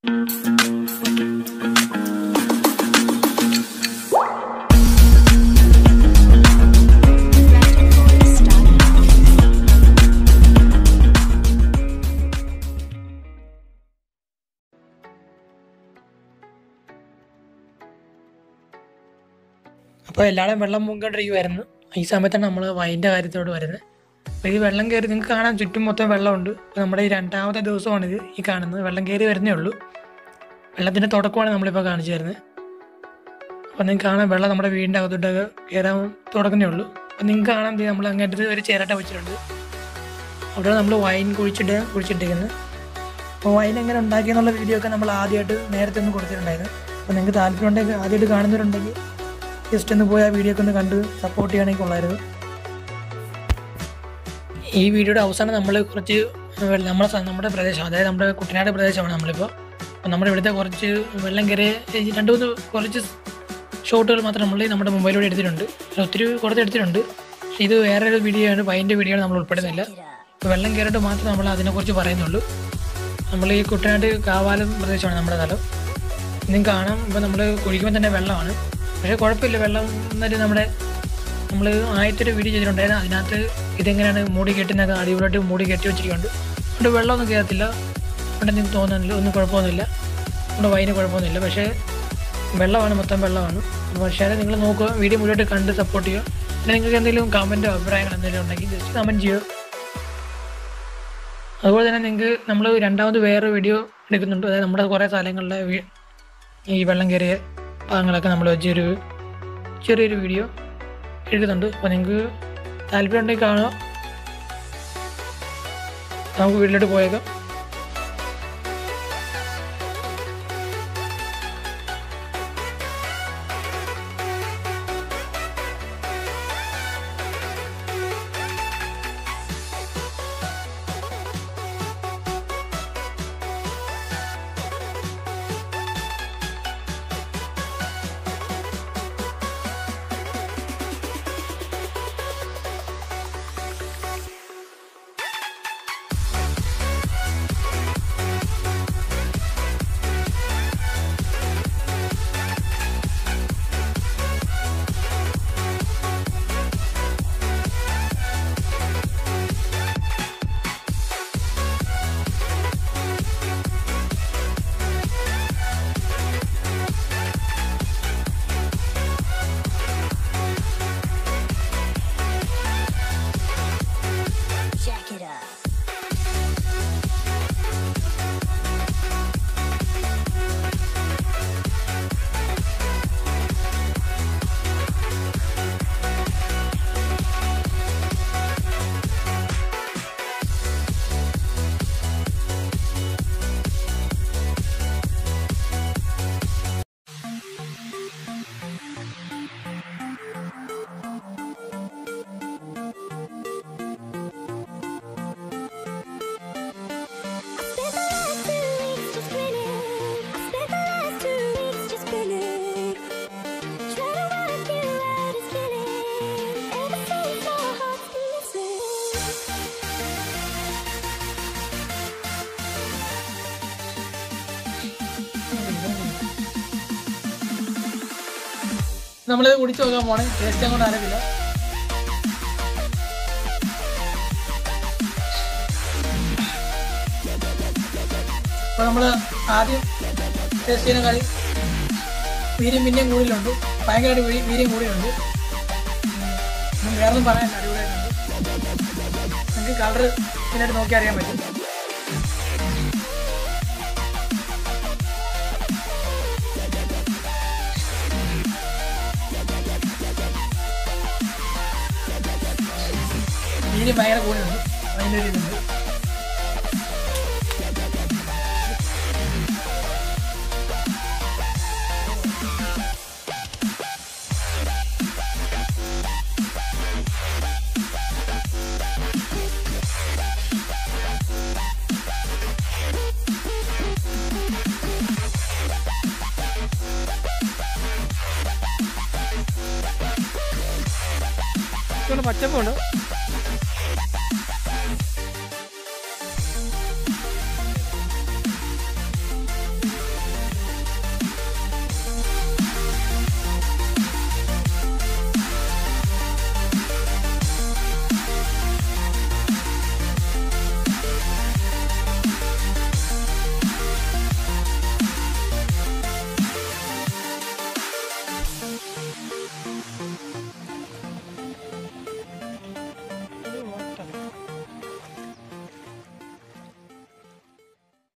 അപ്പോൾ എല്ലാവരും വെള്ളം പൊങ്ങിക്കൊണ്ടിരിക്കുമായിരുന്നു ഈ സമയത്താണ് നമ്മൾ വൈൻ്റെ കാര്യത്തോട് വരുന്നത് അപ്പോൾ ഈ വെള്ളം കയറി നിങ്ങൾക്ക് കാണാൻ ചുറ്റും മൊത്തം വെള്ളമുണ്ട് അപ്പോൾ നമ്മുടെ ഈ രണ്ടാമത്തെ ദിവസമാണിത് ഈ കാണുന്നത് വെള്ളം കയറി വരുന്നേ ഉള്ളൂ വെള്ളത്തിൻ്റെ തുടക്കമാണ് നമ്മളിപ്പോൾ കാണിച്ചു തരുന്നത് അപ്പോൾ നിങ്ങൾക്ക് കാണാൻ വെള്ളം നമ്മുടെ വീടിൻ്റെ അകത്തോട്ടൊക്കെ കയറാൻ തുടങ്ങുന്നേ ഉള്ളൂ അപ്പോൾ നിങ്ങൾക്ക് കാണാൻ ദേ നമ്മൾ അങ്ങനത്തെ ഒരു ചിരട്ട വെച്ചിട്ടുണ്ട് അവിടെ നമ്മൾ വൈൻ കുഴിച്ചിട്ട് കുഴിച്ചിട്ടിരിക്കുന്നത് അപ്പോൾ വൈൻ എങ്ങനെ ഉണ്ടാക്കിയെന്നുള്ള വീഡിയോ ഒക്കെ നമ്മൾ ആദ്യമായിട്ട് നേരത്തെ ഒന്ന് കൊടുത്തിട്ടുണ്ടായിരുന്നു അപ്പോൾ നിങ്ങൾക്ക് താല്പര്യം ഉണ്ടെങ്കിൽ ആദ്യമായിട്ട് കാണുന്നവരുണ്ടെങ്കിൽ ജസ്റ്റ് ഒന്ന് പോയി ആ വീഡിയോ ഒക്കെ ഒന്ന് കണ്ട് സപ്പോർട്ട് ചെയ്യുകയാണെങ്കിൽ കൊള്ളായിരുന്നു ഈ വീഡിയോയുടെ അവസാനം നമ്മൾ കുറച്ച് വെള്ളം- നമ്മുടെ സ- നമ്മുടെ പ്രദേശം അതായത് നമ്മുടെ കുട്ടനാട് പ്രദേശമാണ് നമ്മളിപ്പോൾ അപ്പോൾ നമ്മുടെ ഇവിടുത്തെ കുറച്ച് വെള്ളം കയറിയ ഈ രണ്ട് മൂന്ന് കുറച്ച് ഷോട്ടുകൾ മാത്രം നമ്മൾ നമ്മുടെ മൊബൈലിലൂടെ എടുത്തിട്ടുണ്ട് പക്ഷേ ഒത്തിരി കുറച്ച് എടുത്തിട്ടുണ്ട് പക്ഷേ ഇത് വേറെ ഒരു വീഡിയോ ആണ് വൈൻ്റെ വീഡിയോ ആണ് നമ്മൾ ഉൾപ്പെടുന്നില്ല അപ്പോൾ വെള്ളം കയറിയിട്ട് മാത്രമേ നമ്മൾ അതിനെക്കുറിച്ച് പറയുന്നുള്ളൂ നമ്മൾ ഈ കുട്ടനാട് കാവാലം പ്രദേശമാണ് നമ്മുടെ സ്ഥലം നിങ്ങൾക്ക് കാണാം ഇപ്പോൾ നമ്മൾ കുഴിക്കുമ്പോൾ തന്നെ വെള്ളമാണ് പക്ഷേ കുഴപ്പമില്ല വെള്ളം എന്നിട്ട് നമ്മുടെ നമ്മൾ ആദ്യത്തെ ഒരു വീഡിയോ ചെയ്തിട്ടുണ്ടായിരുന്നു അതിനകത്ത് ഇതെങ്ങനെയാണ് മൂടി കെട്ടുന്നൊക്കെ അടിപൊളിയായിട്ട് മൂടി കെട്ടി വെച്ചിരിക്കുന്നുണ്ട് അതുകൊണ്ട് വെള്ളമൊന്നും കയറത്തില്ല അവിടെ നിങ്ങൾക്ക് തോന്നുന്നില്ല ഒന്നും കുഴപ്പമൊന്നുമില്ല നമ്മുടെ വൈന് കുഴപ്പമൊന്നുമില്ല പക്ഷേ വെള്ളമാണ് മൊത്തം വെള്ളമാണ് പക്ഷേ നിങ്ങൾ നോക്കുക വീഡിയോ മുഴുവനായിട്ട് കണ്ട് സപ്പോർട്ട് ചെയ്യുക പിന്നെ നിങ്ങൾക്ക് എന്തെങ്കിലും കമൻറ്റോ അഭിപ്രായങ്ങൾ എന്തെങ്കിലും ഉണ്ടെങ്കിൽ ജസ്റ്റ് കമൻറ്റ് ചെയ്യുക അതുപോലെ തന്നെ നിങ്ങൾക്ക് നമ്മൾ രണ്ടാമത് വേറെ വീഡിയോ എടുക്കുന്നുണ്ട് അതായത് നമ്മുടെ കുറേ സ്ഥലങ്ങളിലെ വീ- ഈ വെള്ളം കയറിയ ഭാഗങ്ങളൊക്കെ നമ്മൾ വെച്ചൊരു ചെറിയൊരു വീഡിയോ എടുക്കുന്നുണ്ട് അപ്പോൾ നിങ്ങൾക്ക് താല്പര്യം ഉണ്ടെങ്കിൽ കാണുക നമുക്ക് വീട്ടിലോട്ട് പോയേക്കാം Jack it up. Spent the last two weeks just grinning. Spent the last two weeks just grinning. Trying to work you out is killing. Ever since our hearts been missing. നമ്മളിത് കുടിച്ച് നോക്കാൻ പോണേ ടേസ്റ്റ് അങ്ങോട്ട് അറിയത്തില്ല അപ്പോൾ നമ്മൾ ആദ്യം taste ചെയ്യുന്ന കാര്യം വീര്യം പിന്നെയും കൂടുതലുണ്ട് ഭയങ്കരമായിട്ട് വീ- വീര്യം കൂടുതലുണ്ട് ഉം, വേറെ ഒന്നും പറയാൻ അടിപൊളിയായിട്ടുണ്ട് നിങ്ങൾക്ക് കളർ ഇതിനായിട്ട് നോക്കി അറിയാൻ പറ്റും വീര്യം ഭയങ്കര കൂടുതലുണ്ട് അതിൻ്റെ ഒരു ഇതുണ്ട് ഇവിടെ പച്ചപ്പുണ്ട്